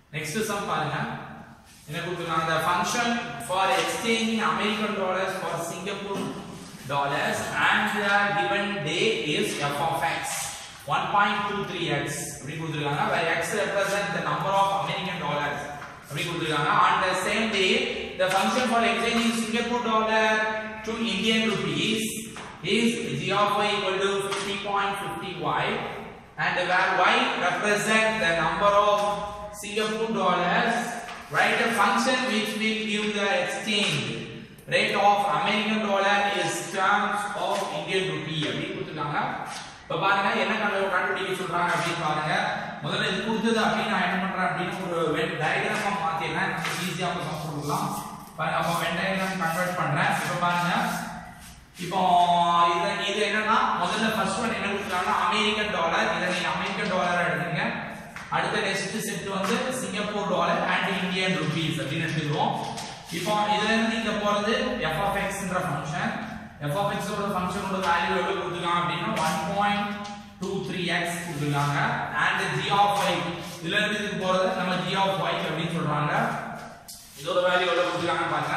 next sum பாருங்க என்ன கொடுத்துருக்காங்க the function for exchanging American dollars for Singapore dollars and the given day is f of x 1.23x அப்படி கொடுத்துருக்காங்க where x represents the number of American dollars அப்படி கொடுத்துருக்காங்க on the same day the function for exchanging Singapore dollar to Indian rupees is g of y equal to 50.50y and where y represent the number of Singapore dollars write a function which will give the exchange rate of American dollar is terms of Indian rupee அப்படி கொடுத்துருக்காங்க இப்ப பாருங்க என்ன கண்டு கண்டுபிடிக்க சொல்றாங்க அப்படின்னு பாருங்க முதல்ல இது கொடுத்தது அப்படின்னு நான் என்ன பண்றேன் அப்படின்னு ஒரு வென் டயக்ராமா மாத்திடுறேன் ஈஸியா சம் கொடுக்கலாம் பாருங்க அப்போ வென் டயக்ராம் கன்வெர்ட் பண்றேன் இப்ப பாருங்க இப்போ இது இது என்னன்னா முதல்ல ஃபர்ஸ்ட் ஒன் என்ன கொடுத்துருக்காங்கன்னா அமெரிக்கன் டாலர் இதை நீங்க அமெரிக்கன் டாலர் எடுத்துங்க அடுத்த நெக்ஸ்ட் செட் வந்து Singapore dollar and Indian rupees அப்படின்னு எடுத்துக்கிறோம் இப்போ இதுல இருந்து நீங்க போறது எஃப் ஆஃப் எக்ஸ்ன்ற ஃபங்க்ஷன் எஃப் ஆஃப் எக்ஸ் ஓட ஃபங்க்ஷனோட வேல்யூ எவ்வளவு கொடுத்துருக்காங்க அப்படின்னா one point two three X கொடுத்துருக்காங்க அண்ட் ஜி ஆஃப் ஒய் இதுல இருந்து இதுக்கு போறது நம்ம ஜி ஆஃப் ஒய் அப்படின்னு சொல்றாங்க இதோட வேல்யூ எவ்வளவு கொடுத்துருக்காங்க பாருங்க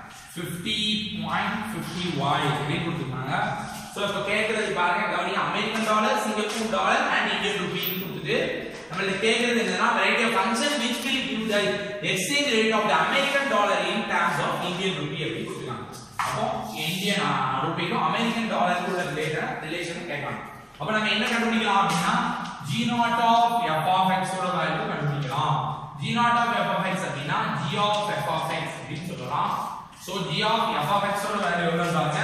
50.50y அப்படின்னு கொடுத்துருக்காங்க சோ இப்போ கேக்குறது பாருங்க கவனிங்க American dollar Singapore dollar and Indian ருபீன்னு கொடுத்துட்டு நம்மளுக்கு கேக்குறது என்னன்னா variety of function which will give the exchange rate of the American dollar in terms of Indian rupee அப்படின்னு கொடுத்துருக்காங்க அப்போ இந்தியன் ரூபிக்கும் அமெரிக்கன் டாலருக்கு உள்ள ரிலேஷன் ரிலேஷன் கேட்கலாம் அப்போ நம்ம என்ன கண்டுபிடிக்கலாம் அப்படின்னா g not of f of x ஓட வேல்யூ கண்டுபிடிக்கலாம் g not of f of x அப்படின்னா g of f of x அப்படின்னு சொல்லலாம் so g of f of x ஓட வேல்யூ எவ்வளவு பாருங்க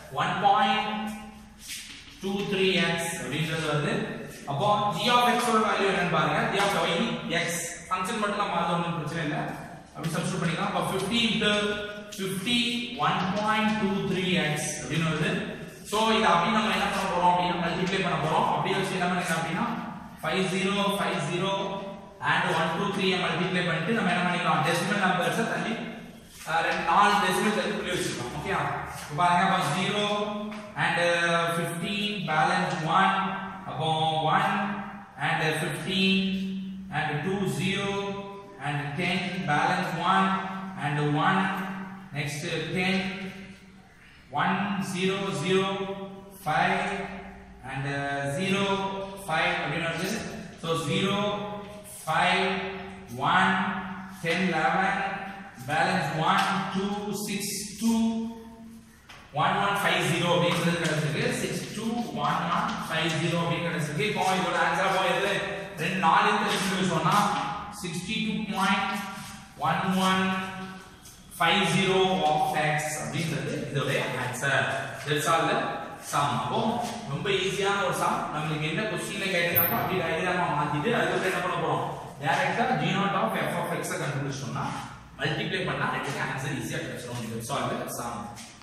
1.23x அப்படின்றது வருது அப்போ g of x ஓட வேல்யூ என்னன்னு பாருங்க g of y x function மட்டும் நம்ம மாத்த ஒண்ணும் பிரச்சனை இல்ல அப்படி சப்ஸ்டிட் பண்ணிக்கலாம் அப்போ 50 into 50 1.23x அப்படின்னு வருது சோ இத அப்படி நம்ம என்ன பண்ண போறோம் அப்படின்னா மல்டிப்ளை பண்ண போறோம் அப்படியே வச்சு என்ன பண்ணிக்கலாம் அப்படின்னா 50 50 and 1 2 3 மல்டிப்ளை பண்ணிட்டு நம்ம என்ன பண்ணிக்கலாம் டெசிமல் நம்பர்ஸ் தள்ளி அஹ், ரெண்டு நாலு டெசிமல் தள்ளி புள்ளி வச்சுக்கலாம் ஓகே இப்போ பாருங்க அப்போ 0 and uh, 15 balance 1 அப்போ 1 and uh, 15 and 2 0 and 10 balance 1 and 1 next uh, 10 1 0 0 5 and uh, 0 5 அப்படின்னு வருது so 0 5 1 10 11 balance 1 2 6 2 1150 அப்படிங்கிறது கிடைச்சிருக்கு 621150 அப்படின்னு கிடைச்சிருக்கு இப்போ இதோட ஆன்சர் அப்போ எது ரெண்டு நாலு தெரிஞ்சு சொன்னா 62.1150 of x அப்படிங்கிறது இதோட answer that's all the sum அப்போ ரொம்ப ஈஸியான ஒரு சம் நம்மளுக்கு என்ன கொஸ்டின்ல கேட்டிருக்காங்க அப்படி டயகிராமா மாத்திட்டு அதுக்கு என்ன பண்ண போறோம் டைரக்டா g not of f of x கண்டுபிடிச்சோம்னா மல்டிப்ளை பண்ணா அதுக்கு ஆன்சர் ஈஸியா கிடைச்சிரும் தட்ஸ் ஆல் தி சம்